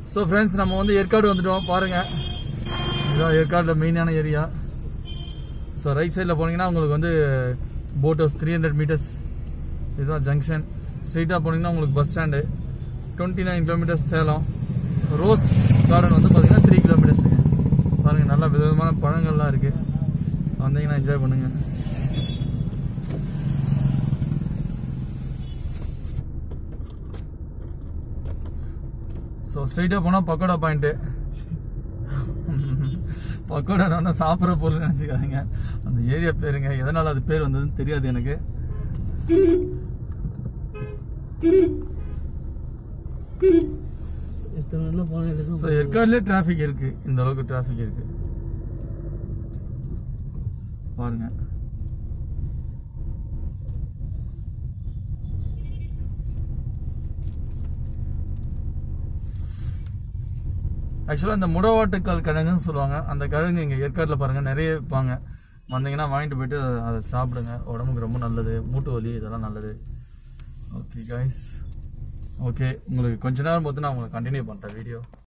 so friends நம்ம வந்து ஏற்காடு வந்துட்டோம் பாருங்க இதான் ஏற்காடில் மெயினான ஏரியா ஸோ ரைட் சைடில் போனீங்கன்னா உங்களுக்கு வந்து boat house three hundred metres இதுதான் ஜங்ஷன் ஸ்ட்ரெயிட்டாக போனீங்கன்னா உங்களுக்கு bus stand twenty nine kilometres Salem rose garden வந்து பார்த்தீங்கன்னா த்ரீ கிலோமீட்டர்ஸுங்க பாருங்கள் நல்ல விதவிதமான பழங்கள்லாம் இருக்குது வந்தீங்கன்னா என்ஜாய் பண்ணுங்கள் ஸோ ஸ்ட்ரைட்டாக போனால் பக்கோடா பாயிண்ட்டு பக்கோடா நான் சாப்பிட்ற பொருள் நினச்சிக்காதீங்க அந்த ஏரியா பேருங்க எதனால் அது பேர் வந்ததுன்னு தெரியாது எனக்கு எத்தனை நாளில் போனதுக்கும் ஸோ ஏற்காடுலேயே டிராஃபிக் இருக்கு இந்த அளவுக்கு டிராஃபிக் இருக்கு பாருங்க ஆக்சுவலாக இந்த முடவாட்டுக்கால் கிழங்குன்னு சொல்லுவாங்க அந்த கிழங்கு இங்கே ஏற்காட்டில் பாருங்க நிறைய விற்பாங்க வந்தீங்கன்னா வாங்கிட்டு போயிட்டு அதை சாப்பிடுங்க உடம்புக்கு ரொம்ப நல்லது மூட்டு வலி இதெல்லாம் நல்லது ஓகே காய்ஸ் ஓகே உங்களுக்கு கொஞ்ச நேரம் பார்த்து நான் உங்களுக்கு கண்டினியூ பண்ணுறேன் வீடியோ